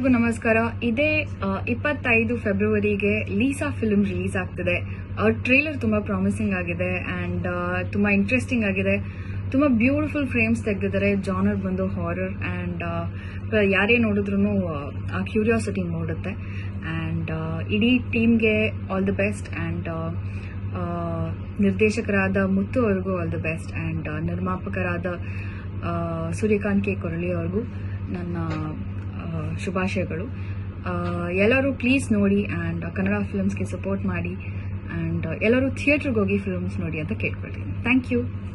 ಎಲ್ಲರಿಗೂ ನಮಸ್ಕಾರ ಇದೇ ಆ, ಇಪ್ಪತ್ತೈದು ಫೆಬ್ರವರಿಗೆ ಲೀಸಾ ಫಿಲ್ಮ್ ರಿಲೀಸ್ ಆಗ್ತಿದೆ ಅವ್ರ ಟ್ರೇಲರ್ ತುಂಬಾ ಪ್ರಾಮಿಸಿಂಗ್ ಆಗಿದೆ ಅಂಡ್ ತುಂಬಾ ಇಂಟ್ರೆಸ್ಟಿಂಗ್ ಆಗಿದೆ ತುಂಬಾ ಬ್ಯೂಟಿಫುಲ್ ಫ್ರೇಮ್ಸ್ ತೆಗೆದಿದ್ದಾರೆ ಜಾನರ್ ಬಂದು ಹಾರರ್ ಅಂಡ್ ಯಾರೇ ನೋಡಿದ್ರು ಆ ಕ್ಯೂರಿಯಾಸಿಟಿ ಮೂಡುತ್ತೆ ಅಂಡ್ ಇಡೀ ಟೀಮ್ಗೆ ಆಲ್ ದಿ ಬೆಸ್ಟ್ ಅಂಡ್ ನಿರ್ದೇಶಕರಾದ ಮುತ್ತು ಅವ್ರಿಗೂ ಆಲ್ ದಿ ಬೆಸ್ಟ್ ಅಂಡ್ ನಿರ್ಮಾಪಕರಾದ ಆ, ಸೂರ್ಯಕಾಂತ್ ಕೆ ಕೊರಳಿ ಅವ್ರಿಗೂ ನನ್ನ ಆ, ಶುಭಾಶಯಗಳು ಆ, ಎಲ್ಲರೂ ಪ್ಲೀಸ್ ನೋಡಿ ಆ್ಯಂಡ್ ಕನ್ನಡ ಫಿಲ್ಮ್ಸ್ಗೆ ಸಪೋರ್ಟ್ ಮಾಡಿ ಆ್ಯಂಡ್ ಎಲ್ಲರೂ ಥಿಯೇಟ್ರಿಗೆ ಹೋಗಿ ಫಿಲ್ಮ್ಸ್ ನೋಡಿ ಅಂತ ಕೇಳ್ಕೊಳ್ತೀನಿ ಥ್ಯಾಂಕ್ ಯು